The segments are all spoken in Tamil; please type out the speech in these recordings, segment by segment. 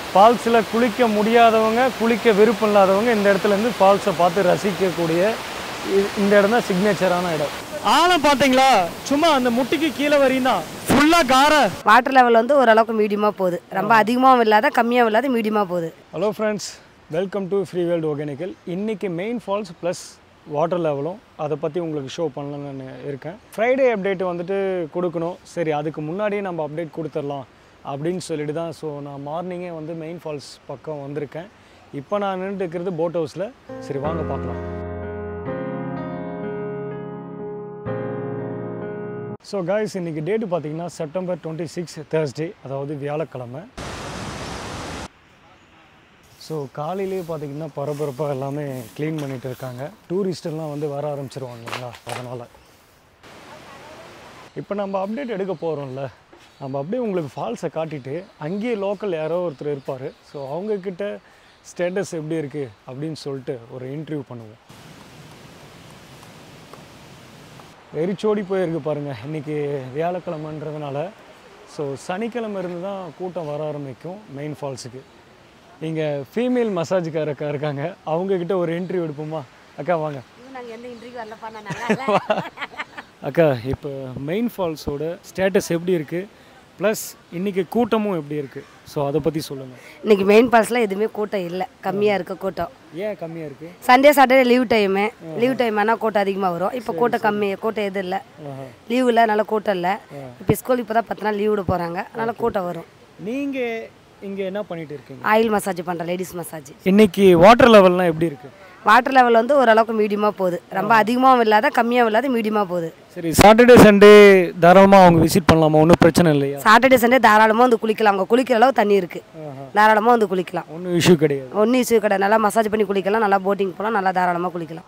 ஃபால்ஸில் குளிக்க முடியாதவங்க குளிக்க விருப்பம் இல்லாதவங்க இந்த இடத்துல இருந்து ஃபால்ஸை பார்த்து ரசிக்கக்கூடிய இ- இந்த இடம் தான் சிக்னேச்சரான இடம் ஆழம் பார்த்தீங்களா சும்மா அந்த முட்டிக்கு கீழே வரையும் தான் ஃபுல்லாக காரை வாட்டர் லெவல் வந்து ஓரளவுக்கு மீடியமாக போகுது ரொம்ப அதிகமாகவும் இல்லாத கம்மியாகவும் இல்லாத மீடியமாக போகுது hello friends welcome to free world Hogenakkal இன்றைக்கி மெயின் ஃபால்ஸ் ப்ளஸ் வாட்டர் லெவலும் அதை பற்றி உங்களுக்கு ஷோ பண்ணலாம்னு நான் இருக்கேன் ஃப்ரைடே அப்டேட் வந்துட்டு கொடுக்கணும் சரி அதுக்கு முன்னாடியே நம்ம அப்டேட் கொடுத்துடலாம் அப்படின்னு சொல்லிட்டு தான் ஸோ நான் மார்னிங்கே வந்து மெயின் ஃபால்ஸ் பக்கம் வந்திருக்கேன் இப்போ நான் நின்றுட்டு இருக்கிறது போட் ஹவுஸில் சரி வாங்க பார்க்கலாம் ஸோ காய்ஸ் இன்றைக்கி டேட்டு பார்த்தீங்கன்னா செப்டம்பர் டுவெண்ட்டி சிக்ஸ் தேர்ஸ்டே அதாவது வியாழக்கிழமை ஸோ காலையிலேயே பார்த்தீங்கன்னா பரபரப்பாக எல்லாமே க்ளீன் பண்ணிட்டு இருக்காங்க டூரிஸ்டெல்லாம் வந்து வர ஆரம்பிச்சிருவாங்க இல்லைங்களா அதனால் இப்போ நம்ம அப்டேட் எடுக்க போகிறோம்ல நம்ம அப்படியே உங்களுக்கு ஃபால்ஸை காட்டிட்டு அங்கேயே லோக்கல் யாரோ ஒருத்தர் இருப்பார் ஸோ அவங்கக்கிட்ட ஸ்டேட்டஸ் எப்படி இருக்குது அப்படின்னு சொல்லிட்டு ஒரு இன்டர்வியூ பண்ணுவோம் வெறிச்சோடி போயிருக்கு பாருங்கள் இன்றைக்கி வியாழக்கிழமைன்றதுனால ஸோ சனிக்கிழமை இருந்து தான் கூட்டம் வர ஆரம்பிக்கும் மெயின் ஃபால்ஸுக்கு இங்கே ஃபீமேல் மசாஜ்காரக்கா இருக்காங்க அவங்கக்கிட்ட ஒரு இன்டர்வியூ எடுப்போமா அக்கா வாங்க நாங்கள் எந்த இன்டர்வியூ வரலப்பா அக்கா இப்போ மெயின் ஃபால்ஸோட ஸ்டேட்டஸ் எப்படி இருக்குது ப்ளஸ் இன்றைக்கி கூட்டமும் எப்படி இருக்குது ஸோ அதை பற்றி சொல்லுங்கள் இன்னைக்கு மெயின் ஃபால்ஸில் எதுவுமே கூட்டம் இல்லை கம்மியாக இருக்க கூட்டம் ஏன் கம்மியாக இருக்குது Sunday Saturday leave time leave time ஆனால் கூட்டம் அதிகமாக வரும் இப்போ கூட்டம் கம்மி கூட்டம் எதுவும் இல்லை லீவ் இல்லை அதனால கூட்டம் இல்லை இப்போ ஸ்கூல் இப்போ தான் பத்து நாள் லீவ் விட போகிறாங்க அதனால கூட்டம் வரும் நீங்கள் இங்கே என்ன பண்ணிட்டு இருக்கீங்க ஆயில் மசாஜ் பண்ணுறேன் லேடிஸ் மசாஜ் இன்னைக்கு வாட்டர் லெவல்லாம் எப்படி இருக்குது வாட்டர் லெவல் வந்து ஓரளவுக்கு மீடியமாக போகுது ரொம்ப அதிகமாகவும் இல்லாத கம்மியாகவும் இல்லாத மீடியமாக போகுது சரி சாட்டர்டே சண்டே தாராளமாக அவங்க விசிட் பண்ணலாமா ஒன்றும் பிரச்சனை இல்லையா சாட்டர்டே சண்டே தாராளமாக வந்து குளிக்கலாம் அங்கே குளிக்கிற அளவு தண்ணி இருக்குது தாராளமாக வந்து குளிக்கலாம் ஒன்றும் இஷ்யூ கிடையாது ஒன்றும் இஷ்யூ கிடையாது நல்லா மசாஜ் பண்ணி குளிக்கலாம் நல்லா போட்டிங் போகலாம் நல்லா தாராளமாக குளிக்கலாம்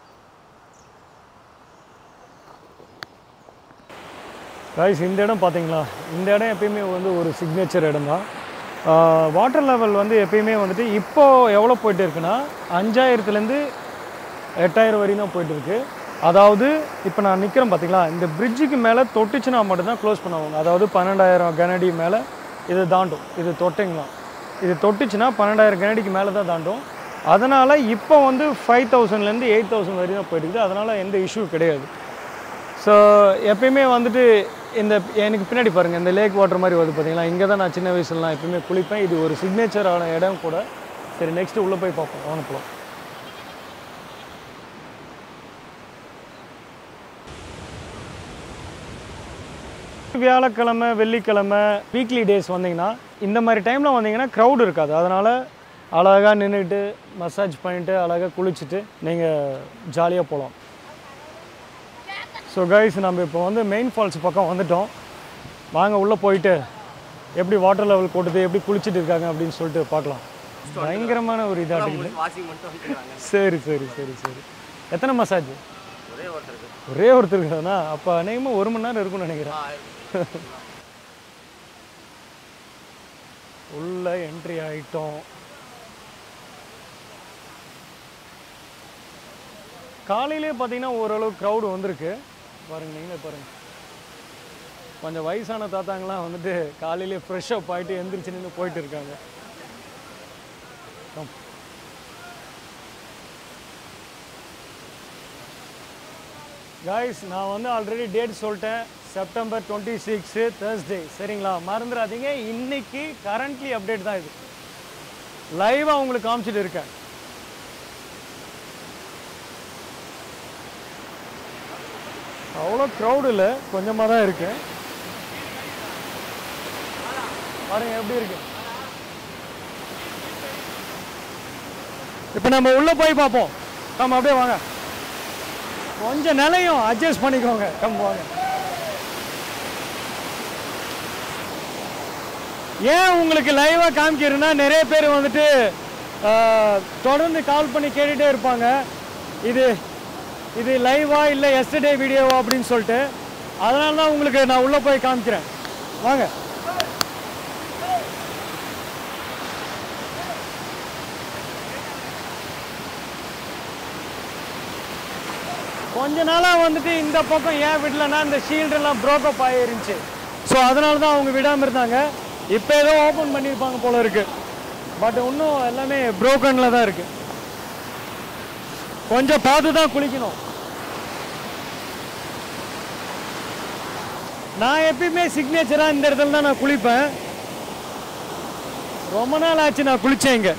காய்ஸ் இந்த இடம் பார்த்தீங்களா இந்த இடம் எப்பயுமே வந்து ஒரு சிக்னேச்சர் இடம் தான் வாட்டர் லெவல் வந்து எப்பயுமே வந்துட்டு இப்போ எவ்வளோ போயிட்டு இருக்குன்னா அஞ்சாயிரத்துலேருந்து எட்டாயிரம் வரையும் தான் போயிட்டு இருக்கு அதாவது இப்போ நான் நிற்கிறேன் பார்த்தீங்களா இந்த பிரிட்ஜுக்கு மேலே தொட்டுச்சுன்னா மட்டும்தான் க்ளோஸ் பண்ணுவாங்க அதாவது பன்னெண்டாயிரம் கனடி மேலே இது தாண்டும் இது தொட்டிங்களாம் இது தொட்டுச்சுன்னா பன்னெண்டாயிரம் கனடிக்கு மேலே தான் தாண்டும் அதனால் இப்போ வந்து ஃபைவ் தௌசண்ட்லேருந்து எயிட் தௌசண்ட் வரையும் தான் போயிட்டு இருக்குது அதனால் எந்த இஷ்யூ கிடையாது ஸோ எப்பயுமே வந்துட்டு இந்த எனக்கு பின்னாடி பாருங்கள் இந்த லேக் வாட்டர் மாதிரி வருது பார்த்தீங்களா இங்கே தான் நான் சின்ன வயசுலலாம் எப்பயுமே குளிப்பேன் இது ஒரு சிக்னேச்சரான இடம் கூட சரி நெக்ஸ்ட்டு உள்ளே போய் பார்ப்போம் வாங்க போகலாம் வியாழக்கிழமை வெள்ளிக்கிழமை வீக்லி டேஸ் வந்தீங்கன்னா இந்த மாதிரி டைமில் வந்தீங்கன்னா க்ரௌட் இருக்காது அதனால் அழகாக நின்றுட்டு மசாஜ் பண்ணிட்டு அழகாக குளிச்சுட்டு நீங்கள் ஜாலியாக போகலாம் ஸோ கைஸ் நம்ம இப்போ வந்து மெயின் ஃபால்ஸ் பக்கம் வந்துட்டோம் வாங்க உள்ளே போயிட்டு எப்படி வாட்டர் லெவல் கூட்டுது எப்படி குளிச்சுட்டு இருக்காங்க அப்படின்னு சொல்லிட்டு பார்க்கலாம் பயங்கரமான ஒரு இதாக இருக்குது வாஷிங் மட்டும் வந்துருக்காங்க சரி சரி சரி சரி எத்தனை மசாஜ் ஒரே ஒருத்தருக்கு ஒரே ஒருத்தருக்கு தானா அப்போ அநேகமாக ஒரு மணி நேரம் இருக்கும்னு நினைக்கிறேன் உள்ள என்ட்ரி ஆயிட்டோம் காலையிலே பார்த்தீங்கன்னா ஓரளவு க்ரௌடு வந்திருக்கு பாருங்க நீங்களே பாருங்க கொஞ்சம் வயசான தாத்தாங்களாம் வந்துட்டு காலையிலே ஃப்ரெஷ் அப் ஆகிட்டு எந்திரிச்சு நின்று போயிட்டு இருக்காங்க Come. காய்ஸ் நான் வந்து ஆல்ரெடி டேட் சொல்லிட்டேன் செப்டம்பர் டுவெண்ட்டி சிக்ஸு தேர்ஸ்டே சரிங்களா மறந்துடாதீங்க இன்னைக்கு கரண்ட்லி அப்டேட் தான் இது லைவாக உங்களுக்கு காமிச்சிட்டு இருக்கேன் அவ்வளோ க்ரௌடு இல்லை கொஞ்சமாக தான் இருக்கு பாருங்க எப்படி இருக்கு இப்போ நம்ம உள்ளே போய் பார்ப்போம் நம்ம அப்படியே வாங்க கொஞ்சம் நிலையும் அட்ஜஸ்ட் பண்ணிக்கோங்க கம் வாங்க ஏன் உங்களுக்கு லைவாக காமிக்கிறேன்னா நிறைய பேர் வந்துட்டு ஆஹ், தொடர்ந்து கால் பண்ணி கேட்டுகிட்டே இருப்பாங்க இது இது லைவா இல்லை எஸ்டர்டே வீடியோவா அப்படின்னு சொல்லிட்டு அதனால தான் உங்களுக்கு நான் உள்ளே போய் காமிக்கிறேன் வாங்க கொஞ்ச நாளாக வந்துட்டு இந்த பக்கம் ஏன் விடலன்னா இந்த ஷீல்டெல்லாம் ப்ரோக்கப் ஆகிருந்துச்சு ஸோ அதனால தான் அவங்க விடாமல் இருந்தாங்க இப்போ ஏதோ ஓப்பன் பண்ணியிருப்பாங்க போல இருக்கு பட் இன்னும் எல்லாமே ப்ரோக்கனில் தான் இருக்குது கொஞ்சம் பார்த்து தான் குளிக்கணும் நான் எப்பயுமே சிக்னேச்சராக இந்த இடத்துல தான் நான் குளிப்பேன் ரொம்ப நாள் ஆச்சு நான் குளிச்சேன் இங்கே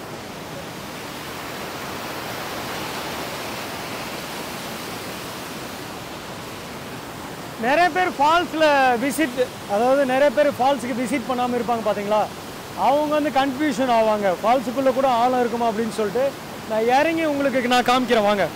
நிறைய பேர் ஃபால்ஸில் விசிட் அதாவது நிறைய பேர் ஃபால்ஸுக்கு விசிட் பண்ணாமல் இருப்பாங்க பார்த்தீங்களா அவங்க வந்து கன்ஃபியூஷன் ஆவாங்க ஃபால்ஸுக்குள்ளே கூட ஆழம் இருக்குமா அப்படின்னு சொல்லிட்டு நான் இறங்கி உங்களுக்கு நான் காமிக்கிறேன் வாங்க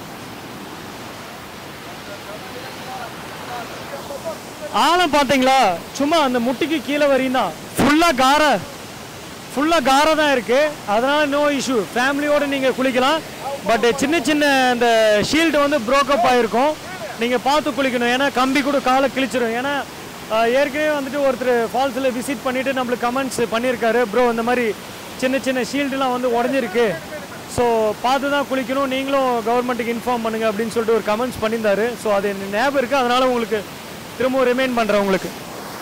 ஆழம் பார்த்தீங்களா சும்மா அந்த முட்டிக்கு கீழே வரையும் தான் ஃபுல்லாக கார ஃபுல்லாக காரை தான் இருக்குது அதனால் நோ இஷ்யூ ஃபேமிலியோடு நீங்கள் குளிக்கலாம் பட் சின்ன சின்ன அந்த ஷீல்டு வந்து ப்ரோக்கப் ஆகிருக்கும் நீங்கள் பார்த்து குளிக்கணும் ஏன்னா கம்பி கூட காலை கிழிச்சிடும் ஏன்னா ஆஹ், ஏற்கனவே வந்துட்டு ஒருத்தர் ஃபால்ஸில் விசிட் பண்ணிவிட்டு நம்மளுக்கு கமெண்ட்ஸ் பண்ணியிருக்காரு ப்ரோ இந்த மாதிரி சின்ன சின்ன ஷீல்டுலாம் வந்து உடஞ்சிருக்கு ஸோ பார்த்து தான் குளிக்கணும் நீங்களும் கவர்மெண்ட்டுக்கு இன்ஃபார்ம் பண்ணுங்க அப்படின்னு சொல்லிட்டு ஒரு கமெண்ட்ஸ் பண்ணியிருந்தாரு ஸோ அது எனக்கு ஞாபகம் இருக்குது அதனால் உங்களுக்கு திரும்பவும் ரிமைண்ட் பண்ணுறேன் உங்களுக்கு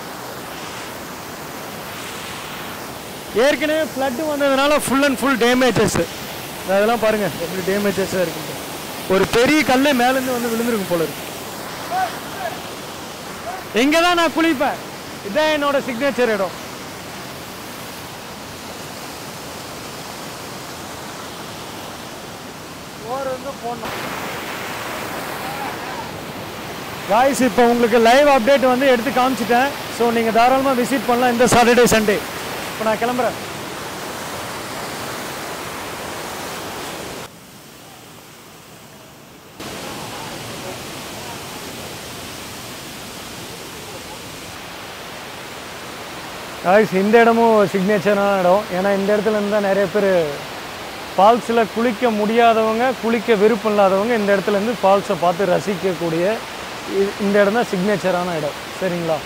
ஏற்கனவே ஃப்ளட்டு வந்ததுனால ஃபுல் அண்ட் ஃபுல் டேமேஜஸ் அதெல்லாம் பாருங்கள் எப்படி டேமேஜஸாக இருக்கு ஒரு பெரிய கல்லே மேலேருந்து வந்து விழுந்திருக்கும் போல இருக்கு இங்கே தான் நான் குளிப்பேன் இதான் என்னோட சிக்னேச்சர் இடம் காய்ஸ் இப்போ உங்களுக்கு லைவ் அப்டேட் வந்து எடுத்து காமிச்சிட்டேன் ஸோ நீங்கள் தாராளமாக விசிட் பண்ணலாம் இந்த சாட்டர்டே சண்டே இப்போ நான் கிளம்புறேன் காய்ஸ் இந்த இடமும் சிக்னேச்சரான இடம் ஏன்னா இந்த இடத்துல இருந்து தான் நிறைய பேர் ஃபால்ஸில் குளிக்க முடியாதவங்க குளிக்க விருப்பம் இல்லாதவங்க இந்த இடத்துல இருந்து ஃபால்ஸை பார்த்து ரசிக்கக்கூடிய இ- இந்த இடம் தான் சிக்னேச்சரான இடம் சரிங்களா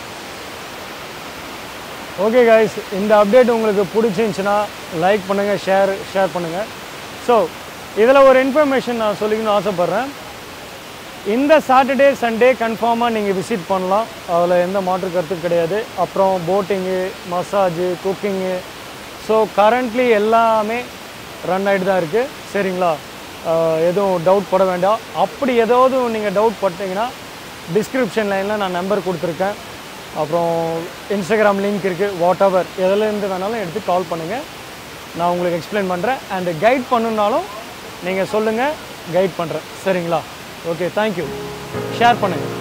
ஓகே காய்ஸ் இந்த அப்டேட் உங்களுக்கு பிடிச்சிருந்துச்சுன்னா லைக் பண்ணுங்கள் ஷேர் ஷேர் பண்ணுங்கள் ஸோ இதில் ஒரு இன்ஃபர்மேஷன் நான் சொல்லிக்கணும்னு ஆசைப்பட்றேன் இந்த சாட்டர்டே சண்டே கன்ஃபார்மாக நீங்கள் விசிட் பண்ணலாம் அதில் எந்த மாற்று கருத்தும் கிடையாது அப்புறம் boating massage cooking so currently எல்லாமே ரன் ஆகிட்டு தான் இருக்குது சரிங்களா ஆஹ் எதுவும் டவுட் பட வேண்டாம் அப்படி ஏதாவது நீங்கள் டவுட் பட்டீங்கன்னா டிஸ்கிரிப்ஷன் லைனில் நான் நம்பர் கொடுத்துருக்கேன் அப்புறம் இன்ஸ்டாகிராம் லிங்க் இருக்குது வாட் எவர் எதுலேருந்து வேணாலும் எடுத்து கால் பண்ணுங்கள் நான் உங்களுக்கு எக்ஸ்பிளைன் பண்ணுறேன் அண்ட் கைட் பண்ணணுன்னாலும் நீங்கள் சொல்லுங்கள் கைட் பண்ணுறேன் சரிங்களா ஓகே தேங்க்யூ ஷேர் பண்ணுங்கள்